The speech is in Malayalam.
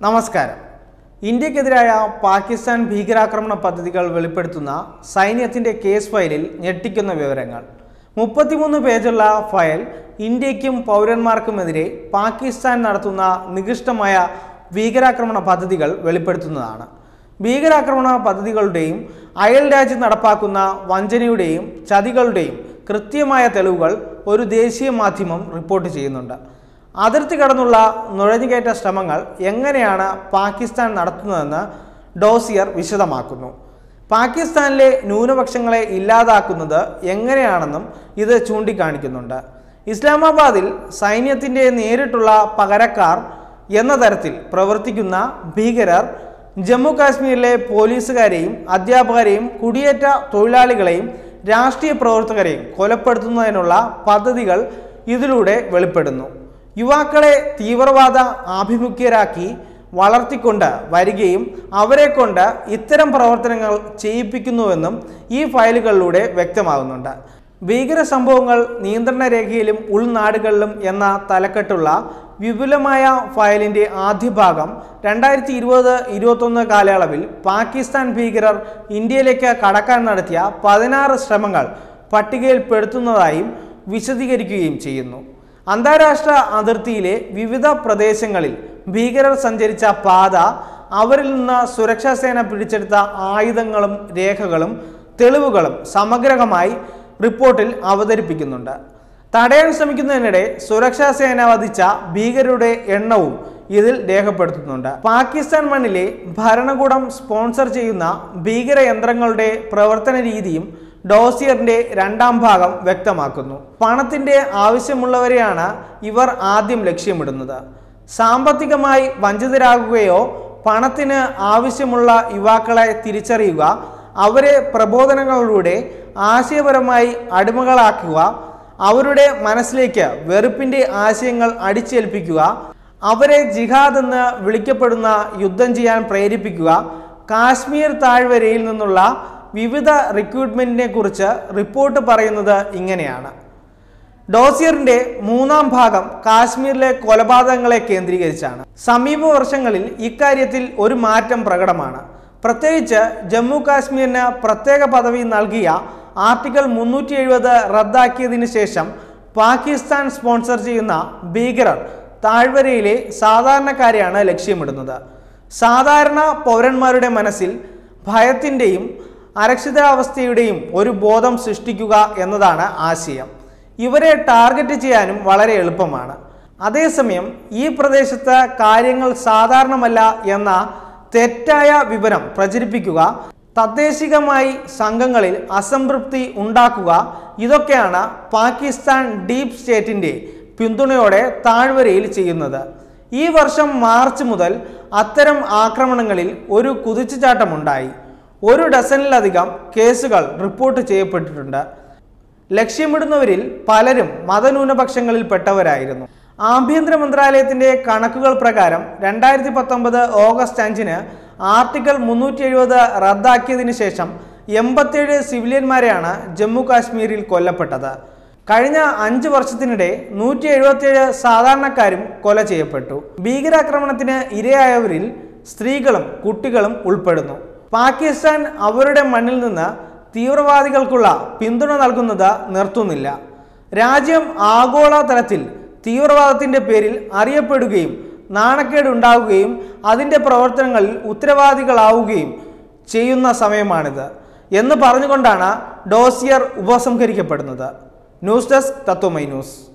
നമസ്കാരം ഇന്ത്യക്കെതിരായ പാകിസ്ഥാൻ ഭീകരാക്രമണ പദ്ധതികൾ വെളിപ്പെടുത്തുന്ന സൈന്യത്തിൻ്റെ കേസ് ഫയലിൽ ഞെട്ടിക്കുന്ന വിവരങ്ങൾ മുപ്പത്തിമൂന്ന് പേജുള്ള ഫയൽ ഇന്ത്യക്കും പൗരന്മാർക്കുമെതിരെ പാകിസ്ഥാൻ നടത്തുന്ന നികൃഷ്ടമായ ഭീകരാക്രമണ പദ്ധതികൾ വെളിപ്പെടുത്തുന്നതാണ് ഭീകരാക്രമണ പദ്ധതികളുടെയും അയൽ രാജ്യം നടപ്പാക്കുന്ന വഞ്ചനയുടെയും ചതികളുടെയും കൃത്യമായ തെളിവുകൾ ഒരു ദേശീയ മാധ്യമം റിപ്പോർട്ട് ചെയ്യുന്നുണ്ട് അതിർത്തി കടന്നുള്ള നുഴഞ്ഞുകയറ്റ ശ്രമങ്ങൾ എങ്ങനെയാണ് പാകിസ്ഥാൻ നടത്തുന്നതെന്ന് ഡോസിയർ വിശദമാക്കുന്നു പാകിസ്ഥാനിലെ ന്യൂനപക്ഷങ്ങളെ ഇല്ലാതാക്കുന്നത് എങ്ങനെയാണെന്നും ഇത് ചൂണ്ടിക്കാണിക്കുന്നുണ്ട് ഇസ്ലാമാബാദിൽ സൈന്യത്തിൻ്റെ നേരിട്ടുള്ള പകരക്കാർ എന്ന തരത്തിൽ പ്രവർത്തിക്കുന്ന ഭീകരർ ജമ്മു കാശ്മീരിലെ പോലീസുകാരെയും അധ്യാപകരെയും കുടിയേറ്റ തൊഴിലാളികളെയും രാഷ്ട്രീയ പ്രവർത്തകരെയും കൊലപ്പെടുത്തുന്നതിനുള്ള പദ്ധതികൾ ഇതിലൂടെ വെളിപ്പെടുന്നു യുവാക്കളെ തീവ്രവാദ ആഭിമുഖ്യരാക്കി വളർത്തിക്കൊണ്ട് വരികയും അവരെ കൊണ്ട് ഇത്തരം പ്രവർത്തനങ്ങൾ ചെയ്യിപ്പിക്കുന്നുവെന്നും ഈ ഫയലുകളിലൂടെ വ്യക്തമാകുന്നുണ്ട് ഭീകര സംഭവങ്ങൾ നിയന്ത്രണ രേഖയിലും ഉൾനാടുകളിലും എന്ന തലക്കെട്ടുള്ള വിപുലമായ ഫയലിൻ്റെ ആദ്യ ഭാഗം രണ്ടായിരത്തി ഇരുപത് ഇരുപത്തൊന്ന് കാലയളവിൽ പാകിസ്ഥാൻ ഭീകരർ ഇന്ത്യയിലേക്ക് കടക്കാൻ നടത്തിയ പതിനാറ് ശ്രമങ്ങൾ പട്ടികയിൽപ്പെടുത്തുന്നതായും വിശദീകരിക്കുകയും ചെയ്യുന്നു അന്താരാഷ്ട്ര അതിർത്തിയിലെ വിവിധ പ്രദേശങ്ങളിൽ ഭീകരർ സഞ്ചരിച്ച പാത അവരിൽ നിന്ന് സുരക്ഷാ സേന പിടിച്ചെടുത്ത ആയുധങ്ങളും രേഖകളും തെളിവുകളും സമഗ്രമായി റിപ്പോർട്ടിൽ അവതരിപ്പിക്കുന്നുണ്ട് തടയാൻ ശ്രമിക്കുന്നതിനിടെ സുരക്ഷാ സേന വധിച്ച ഭീകരരുടെ എണ്ണവും ഇതിൽ രേഖപ്പെടുത്തുന്നുണ്ട് പാകിസ്ഥാൻ മണ്ണിലെ ഭരണകൂടം സ്പോൺസർ ചെയ്യുന്ന ഭീകര യന്ത്രങ്ങളുടെ പ്രവർത്തന രീതിയും ഡോസിയറിന്റെ രണ്ടാം ഭാഗം വ്യക്തമാക്കുന്നു പണത്തിന്റെ ആവശ്യമുള്ളവരെയാണ് ഇവർ ആദ്യം ലക്ഷ്യമിടുന്നത് സാമ്പത്തികമായി വഞ്ചിതരാകുകയോ പണത്തിന് ആവശ്യമുള്ള യുവാക്കളെ തിരിച്ചറിയുക അവരെ പ്രബോധനങ്ങളിലൂടെ ആശയപരമായി അടിമകളാക്കുക അവരുടെ മനസ്സിലേക്ക് വെറുപ്പിന്റെ ആശയങ്ങൾ അടിച്ചേൽപ്പിക്കുക അവരെ ജിഹാദ് എന്ന് വിളിക്കപ്പെടുന്ന യുദ്ധം ചെയ്യാൻ പ്രേരിപ്പിക്കുക കാശ്മീർ താഴ്വരയിൽ നിന്നുള്ള വിവിധ റിക്രൂട്ട്മെന്റിനെ കുറിച്ച് റിപ്പോർട്ട് പറയുന്നത് ഇങ്ങനെയാണ് ഡോസിയറിന്റെ മൂന്നാം ഭാഗം കാശ്മീരിലെ കൊലപാതകങ്ങളെ കേന്ദ്രീകരിച്ചാണ് സമീപ വർഷങ്ങളിൽ ഇക്കാര്യത്തിൽ ഒരു മാറ്റം പ്രകടമാണ് പ്രത്യേകിച്ച് ജമ്മു കാശ്മീരിന് പ്രത്യേക പദവി നൽകിയ ആർട്ടിക്കിൾ മുന്നൂറ്റി എഴുപത് റദ്ദാക്കിയതിനു ശേഷം പാകിസ്ഥാൻ സ്പോൺസർ ചെയ്യുന്ന ഭീകരർ താഴ്വരയിലെ സാധാരണക്കാരെയാണ് ലക്ഷ്യമിടുന്നത് സാധാരണ പൗരന്മാരുടെ മനസ്സിൽ ഭയത്തിൻ്റെയും അരക്ഷിതാവസ്ഥയുടെയും ഒരു ബോധം സൃഷ്ടിക്കുക എന്നതാണ് ആശയം ഇവരെ ടാർഗറ്റ് ചെയ്യാനും വളരെ എളുപ്പമാണ് അതേസമയം ഈ പ്രദേശത്ത് കാര്യങ്ങൾ സാധാരണമല്ല എന്ന തെറ്റായ വിവരം പ്രചരിപ്പിക്കുക തദ്ദേശികമായി സംഘങ്ങളിൽ അസംതൃപ്തി ഉണ്ടാക്കുക ഇതൊക്കെയാണ് പാകിസ്ഥാൻ ഡീപ് സ്റ്റേറ്റിൻ്റെ പിന്തുണയോടെ താഴ്വരയിൽ ചെയ്യുന്നത് ഈ വർഷം മാർച്ച് മുതൽ അത്തരം ആക്രമണങ്ങളിൽ ഒരു കുതിച്ചുചാട്ടമുണ്ടായി ഒരു ഡസനിലധികം കേസുകൾ റിപ്പോർട്ട് ചെയ്യപ്പെട്ടിട്ടുണ്ട് ലക്ഷ്യമിടുന്നവരിൽ പലരും മതന്യൂനപക്ഷങ്ങളിൽപ്പെട്ടവരായിരുന്നു ആഭ്യന്തര മന്ത്രാലയത്തിന്റെ കണക്കുകൾ പ്രകാരം രണ്ടായിരത്തി പത്തൊമ്പത് ഓഗസ്റ്റ് അഞ്ചിന് ആർട്ടിക്കിൾ മുന്നൂറ്റി എഴുപത് റദ്ദാക്കിയതിനു ശേഷം എൺപത്തേഴ് സിവിലിയന്മാരെയാണ് ജമ്മു കാശ്മീരിൽ കൊല്ലപ്പെട്ടത് കഴിഞ്ഞ അഞ്ച് വർഷത്തിനിടെ നൂറ്റി എഴുപത്തിയേഴ് സാധാരണക്കാരും കൊല ചെയ്യപ്പെട്ടു ഭീകരാക്രമണത്തിന് ഇരയായവരിൽ സ്ത്രീകളും കുട്ടികളും ഉൾപ്പെടുന്നു പാകിസ്ഥാൻ അവരുടെ മണ്ണിൽ നിന്ന് തീവ്രവാദികൾക്കുള്ള പിന്തുണ നൽകുന്നത് നിർത്തുന്നില്ല രാജ്യം ആഗോള തലത്തിൽ തീവ്രവാദത്തിൻ്റെ പേരിൽ അറിയപ്പെടുകയും നാണക്കേടുണ്ടാവുകയും അതിൻ്റെ പ്രവർത്തനങ്ങളിൽ ഉത്തരവാദികളാവുകയും ചെയ്യുന്ന സമയമാണിത് എന്ന് പറഞ്ഞുകൊണ്ടാണ് ഡോസിയർ ഉപസംഹരിക്കപ്പെടുന്നത് ന്യൂസ് ഡെസ്ക് തത്വമൈ ന്യൂസ്